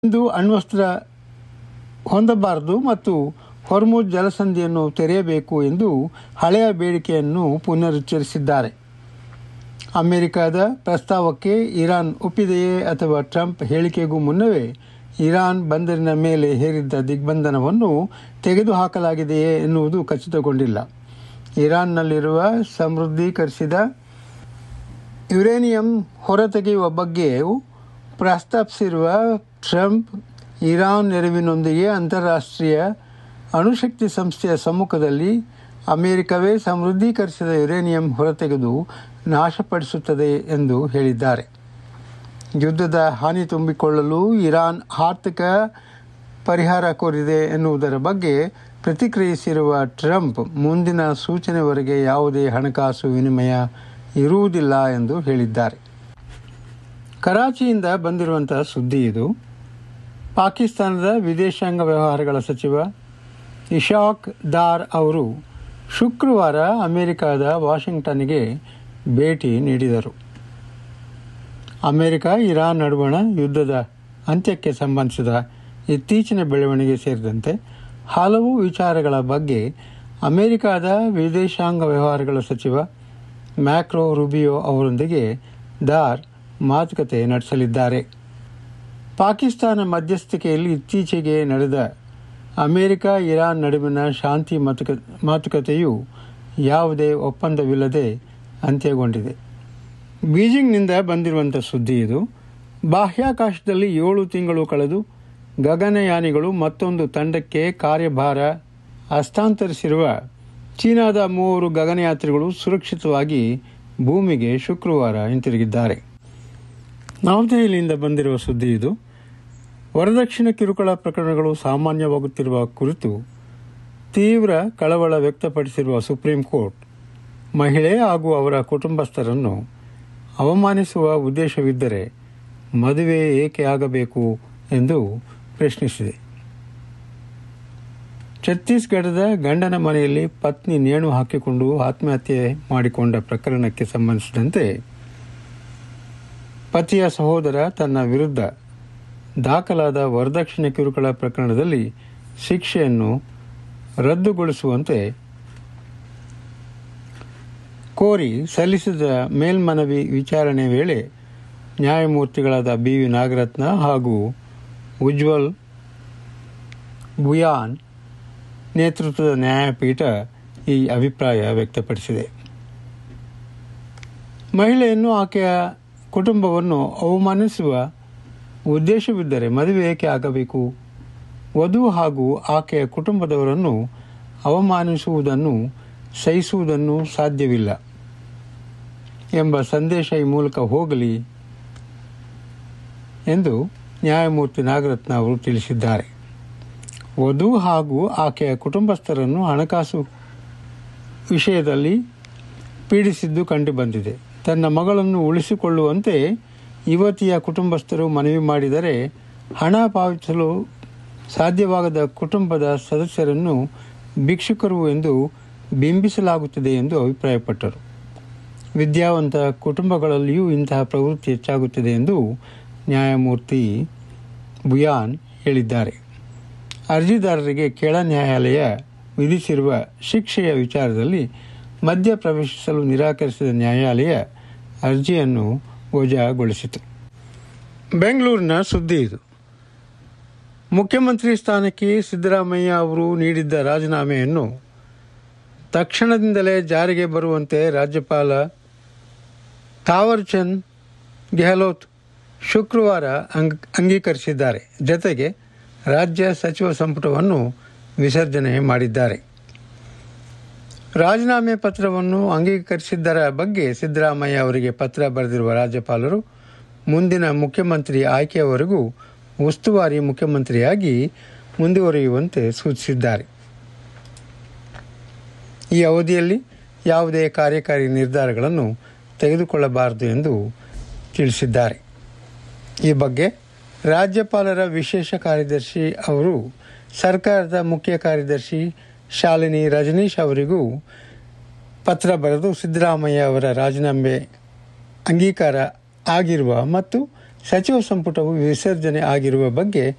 ಇಂದು ಅಣ್ವಸ್ತ್ರ ಹೊಂದಬಾರದು ಮತ್ತು ಹೊರ್ಮುಜ್ ಜಲಸಂಧಿಯನ್ನು ತೆರೆಯಬೇಕು ಎಂದು ಹಳೆಯ ಬೇಡಿಕೆಯನ್ನು ಪುನರುಚ್ಚರಿಸಿದ್ದಾರೆ ಅಮೆರಿಕದ ಪ್ರಸ್ತಾವಕ್ಕೆ ಇರಾನ್ ಒಪ್ಪಿದೆಯೇ ಅಥವಾ ಟ್ರಂಪ್ ಹೇಳಿಕೆಗೂ ಮುನ್ನವೇ ಇರಾನ್ ಬಂದರಿನ ಮೇಲೆ ಹೇರಿದ್ದ ದಿಗ್ಬಂಧನವನ್ನು ತೆಗೆದುಹಾಕಲಾಗಿದೆಯೇ ಎನ್ನುವುದು ಖಚಿತಗೊಂಡಿಲ್ಲ ಇರಾನ್ನಲ್ಲಿರುವ ಸಮೃದ್ಧೀಕರಿಸಿದ ಯುರೇನಿಯಂ ಹೊರತೆಗೆಯುವ ಬಗ್ಗೆಯೂ ಪ್ರಸ್ತಾಪಿಸಿರುವ ಟ್ರಂಪ್ ಇರಾನ್ ನೆರವಿನೊಂದಿಗೆ ಅಂತಾರಾಷ್ಟ್ರೀಯ ಅಣುಶಕ್ತಿ ಸಂಸ್ಥೆಯ ಸಮ್ಮುಖದಲ್ಲಿ ಅಮೆರಿಕವೇ ಸಮೃದ್ಧೀಕರಿಸಿದ ಯುರೇನಿಯಂ ಹೊರತೆಗೆದು ನಾಶಪಡಿಸುತ್ತದೆ ಎಂದು ಹೇಳಿದ್ದಾರೆ ಯುದ್ಧದ ಹಾನಿ ತುಂಬಿಕೊಳ್ಳಲು ಇರಾನ್ ಆರ್ಥಿಕ ಪರಿಹಾರ ಕೋರಿದೆ ಎನ್ನುವುದರ ಬಗ್ಗೆ ಪ್ರತಿಕ್ರಿಯಿಸಿರುವ ಟ್ರಂಪ್ ಮುಂದಿನ ಸೂಚನೆವರೆಗೆ ಯಾವುದೇ ಹಣಕಾಸು ವಿನಿಮಯ ಇರುವುದಿಲ್ಲ ಎಂದು ಹೇಳಿದ್ದಾರೆ ಕರಾಚಿಯಿಂದ ಬಂದಿರುವಂತಹ ಸುದ್ದಿ ಇದು ಪಾಕಿಸ್ತಾನದ ವಿದೇಶಾಂಗ ವ್ಯವಹಾರಗಳ ಸಚಿವ ಇಶಾಕ್ ದಾರ್ ಅವರು ಶುಕ್ರವಾರ ಅಮೆರಿಕದ ವಾಷಿಂಗ್ಟನ್ಗೆ ಭೇಟಿ ನೀಡಿದರು ಅಮೆರಿಕ ಇರಾನ್ ನಡುವಣ ಯುದ್ಧದ ಅಂತ್ಯಕ್ಕೆ ಸಂಬಂಧಿಸಿದ ಇತ್ತೀಚಿನ ಬೆಳವಣಿಗೆ ಸೇರಿದಂತೆ ಹಲವು ವಿಚಾರಗಳ ಬಗ್ಗೆ ಅಮೆರಿಕದ ವಿದೇಶಾಂಗ ವ್ಯವಹಾರಗಳ ಸಚಿವ ಮ್ಯಾಕ್ರೋ ರುಬಿಯೋ ಅವರೊಂದಿಗೆ ದಾರ್ ಮಾತುಕತೆ ನಡೆಸಲಿದ್ದಾರೆ ಪಾಕಿಸ್ತಾನ ಮಧ್ಯಸ್ಥಿಕೆಯಲ್ಲಿ ಇತ್ತೀಚೆಗೆ ನಡೆದ ಅಮೆರಿಕ ಇರಾನ್ ನಡುವಿನ ಶಾಂತಿ ಮಾತುಕ ಮಾತುಕತೆಯು ಯಾವುದೇ ಒಪ್ಪಂದವಿಲ್ಲದೆ ಅಂತ್ಯಗೊಂಡಿದೆ ಬೀಜಿಂಗ್ನಿಂದ ಬಂದಿರುವಂಥ ಸುದ್ದಿ ಇದು ಬಾಹ್ಯಾಕಾಶದಲ್ಲಿ ಏಳು ತಿಂಗಳು ಕಳೆದು ಗಗನಯಾನಿಗಳು ಮತ್ತೊಂದು ತಂಡಕ್ಕೆ ಕಾರ್ಯಭಾರ ಹಸ್ತಾಂತರಿಸಿರುವ ಚೀನಾದ ಮೂವರು ಗಗನಯಾತ್ರಿಗಳು ಸುರಕ್ಷಿತವಾಗಿ ಭೂಮಿಗೆ ಶುಕ್ರವಾರ ಹಿಂತಿರುಗಿದ್ದಾರೆ ನವದೆಹಲಿಯಿಂದ ಬಂದಿರುವ ಸುದ್ದಿ ಇದು ವರದಕ್ಷಿಣ ಕಿರುಕುಳ ಪ್ರಕರಣಗಳು ಸಾಮಾನ್ಯವಾಗುತ್ತಿರುವ ಕುರಿತು ತೀವ್ರ ಕಳವಳ ವ್ಯಕ್ತಪಡಿಸಿರುವ ಸುಪ್ರೀಂ ಕೋರ್ಟ್ ಮಹಿಳೆ ಹಾಗೂ ಅವರ ಕುಟುಂಬಸ್ಥರನ್ನು ಅವಮಾನಿಸುವ ಉದ್ದೇಶವಿದ್ದರೆ ಮದುವೆ ಏಕೆ ಆಗಬೇಕು ಎಂದು ಪ್ರಶ್ನಿಸಿದೆ ಛತ್ತೀಸ್ಗಢದ ಗಂಡನ ಮನೆಯಲ್ಲಿ ಪತ್ನಿ ನೇಣು ಹಾಕಿಕೊಂಡು ಆತ್ಮಹತ್ಯೆ ಮಾಡಿಕೊಂಡ ಪ್ರಕರಣಕ್ಕೆ ಸಂಬಂಧಿಸಿದಂತೆ ಪತಿಯ ಸಹೋದರ ತನ್ನ ವಿರುದ್ಧ ದಾಖಲಾದ ವರದಕ್ಷಿಣೆ ಕಿರುಕುಳ ಪ್ರಕರಣದಲ್ಲಿ ಶಿಕ್ಷೆಯನ್ನು ರದ್ದುಗೊಳಿಸುವಂತೆ ಕೋರಿ ಸಲ್ಲಿಸಿದ ಮೇಲ್ಮನವಿ ವಿಚಾರಣೆ ವೇಳೆ ನ್ಯಾಯಮೂರ್ತಿಗಳಾದ ಬಿ ವಿ ನಾಗರತ್ನ ಹಾಗೂ ಉಜ್ವಲ್ ಬುಯಾನ್ ನೇತೃತ್ವದ ನ್ಯಾಯಪೀಠ ಈ ಅಭಿಪ್ರಾಯ ವ್ಯಕ್ತಪಡಿಸಿದೆ ಮಹಿಳೆಯನ್ನು ಆಕೆಯ ಕುಟುಂಬವನ್ನು ಅವಮಾನಿಸುವ ಉದ್ದೇಶವಿದ್ದರೆ ಮದುವೆ ಏಕೆ ಆಗಬೇಕು ವಧು ಹಾಗೂ ಆಕೆಯ ಕುಟುಂಬದವರನ್ನು ಅವಮಾನಿಸುವುದನ್ನು ಸಹಿಸುವುದನ್ನು ಸಾಧ್ಯವಿಲ್ಲ ಎಂಬ ಸಂದೇಶ ಈ ಮೂಲಕ ಹೋಗಲಿ ಎಂದು ನ್ಯಾಯಮೂರ್ತಿ ನಾಗರತ್ನ ಅವರು ತಿಳಿಸಿದ್ದಾರೆ ವಧು ಹಾಗೂ ಆಕೆಯ ಕುಟುಂಬಸ್ಥರನ್ನು ಹಣಕಾಸು ವಿಷಯದಲ್ಲಿ ಪೀಡಿಸಿದ್ದು ಕಂಡುಬಂದಿದೆ ತನ್ನ ಮಗಳನ್ನು ಉಳಿಸಿಕೊಳ್ಳುವಂತೆ ಯುವತಿಯ ಕುಟುಂಬಸ್ಥರು ಮನವಿ ಮಾಡಿದರೆ ಹಣ ಪಾವತಿಸಲು ಸಾಧ್ಯವಾಗದ ಕುಟುಂಬದ ಸದಸ್ಯರನ್ನು ಭಿಕ್ಷುಕರು ಎಂದು ಬಿಂಬಿಸಲಾಗುತ್ತದೆ ಎಂದು ಅಭಿಪ್ರಾಯಪಟ್ಟರು ವಿದ್ಯಾವಂತ ಕುಟುಂಬಗಳಲ್ಲಿಯೂ ಇಂತಹ ಪ್ರವೃತ್ತಿ ಹೆಚ್ಚಾಗುತ್ತದೆ ಎಂದು ನ್ಯಾಯಮೂರ್ತಿ ಬುಯಾನ್ ಹೇಳಿದ್ದಾರೆ ಅರ್ಜಿದಾರರಿಗೆ ಕೆಳ ನ್ಯಾಯಾಲಯ ವಿಧಿಸಿರುವ ಶಿಕ್ಷೆಯ ವಿಚಾರದಲ್ಲಿ ಮಧ್ಯ ಪ್ರವೇಶಿಸಲು ನಿರಾಕರಿಸಿದ ನ್ಯಾಯಾಲಯ ಅರ್ಜಿಯನ್ನು ವಜಾಗೊಳಿಸಿತು ಬೆಂಗಳೂರಿನ ಸುದ್ದಿ ಇದು ಮುಖ್ಯಮಂತ್ರಿ ಸ್ಥಾನಕ್ಕೆ ಸಿದ್ದರಾಮಯ್ಯ ಅವರು ನೀಡಿದ್ದ ರಾಜೀನಾಮೆಯನ್ನು ತಕ್ಷಣದಿಂದಲೇ ಜಾರಿಗೆ ಬರುವಂತೆ ರಾಜ್ಯಪಾಲ ತಾವರ್ಚಂದ್ ಗೆಹ್ಲೋಟ್ ಶುಕ್ರವಾರ ಅಂಗ್ ಅಂಗೀಕರಿಸಿದ್ದಾರೆ ಜತೆಗೆ ರಾಜ್ಯ ಸಚಿವ ಸಂಪುಟವನ್ನು ವಿಸರ್ಜನೆ ಮಾಡಿದ್ದಾರೆ ರಾಜೀನಾಮೆ ಪತ್ರವನ್ನು ಅಂಗೀಕರಿಸಿದ್ದರ ಬಗ್ಗೆ ಸಿದ್ದರಾಮಯ್ಯ ಅವರಿಗೆ ಪತ್ರ ಬರೆದಿರುವ ರಾಜ್ಯಪಾಲರು ಮುಂದಿನ ಮುಖ್ಯಮಂತ್ರಿ ಆಯ್ಕೆಯವರೆಗೂ ಉಸ್ತುವಾರಿ ಮುಖ್ಯಮಂತ್ರಿಯಾಗಿ ಮುಂದುವರಿಯುವಂತೆ ಸೂಚಿಸಿದ್ದಾರೆ ಈ ಅವಧಿಯಲ್ಲಿ ಯಾವುದೇ ಕಾರ್ಯಕಾರಿ ನಿರ್ಧಾರಗಳನ್ನು ತೆಗೆದುಕೊಳ್ಳಬಾರದು ಎಂದು ತಿಳಿಸಿದ್ದಾರೆ ಈ ಬಗ್ಗೆ ರಾಜ್ಯಪಾಲರ ವಿಶೇಷ ಕಾರ್ಯದರ್ಶಿ ಅವರು ಸರ್ಕಾರದ ಮುಖ್ಯ ಕಾರ್ಯದರ್ಶಿ ಶಾಲಿನಿ ರಜನೀಶ್ ಅವರಿಗೂ ಪತ್ರ ಬರೆದು ಸಿದ್ದರಾಮಯ್ಯ ಅವರ ರಾಜೀನಾಮೆ ಅಂಗೀಕಾರ ಆಗಿರುವ ಮತ್ತು ಸಚಿವ ಸಂಪುಟವು ವಿಸರ್ಜನೆ ಆಗಿರುವ ಬಗ್ಗೆ